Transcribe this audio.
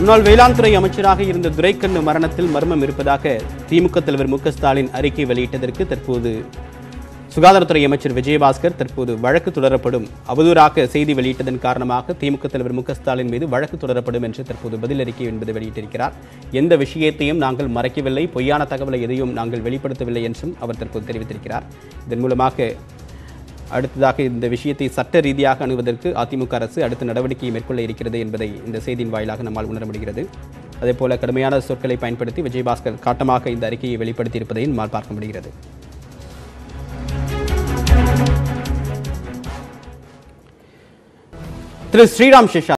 முன்னாள் வேளாண் துறை அமைச்சராக இருந்த துரைக்கண்ணு மரணத்தில் மர்மம் இருப்பதாக திமுக தலைவர் மு க ஸ்டாலின் அறிக்கை வெளியிட்டதற்கு தற்போது சுகாதாரத்துறை அமைச்சர் விஜயபாஸ்கர் தற்போது வழக்கு தொடரப்படும் அவதூறாக செய்தி வெளியிட்டதன் காரணமாக திமுக தலைவர் மு க ஸ்டாலின் மீது வழக்கு தொடரப்படும் என்று தற்போது பதில் அறிக்கை என்பதை வெளியிட்டிருக்கிறார் எந்த விஷயத்தையும் நாங்கள் மறைக்கவில்லை பொய்யான தகவலை எதையும் நாங்கள் வெளிப்படுத்தவில்லை என்றும் அவர் தற்போது தெரிவித்திருக்கிறார் இதன் மூலமாக அடுத்ததாக இந்த விஷயத்தை சட்ட ரீதியாக அணுவதற்கு அதிமுக அரசு அடுத்த நடவடிக்கையை மேற்கொள்ள இருக்கிறது என்பதை இந்த செய்தியின் வாயிலாக நம்மால் உணர முடிகிறது அதேபோல கடுமையான சொற்களை பயன்படுத்தி விஜயபாஸ்கர் காட்டமாக இந்த அறிக்கையை வெளிப்படுத்தியிருப்பதையும் நம்மால் பார்க்க முடிகிறது திரு ஸ்ரீராம் சேஷா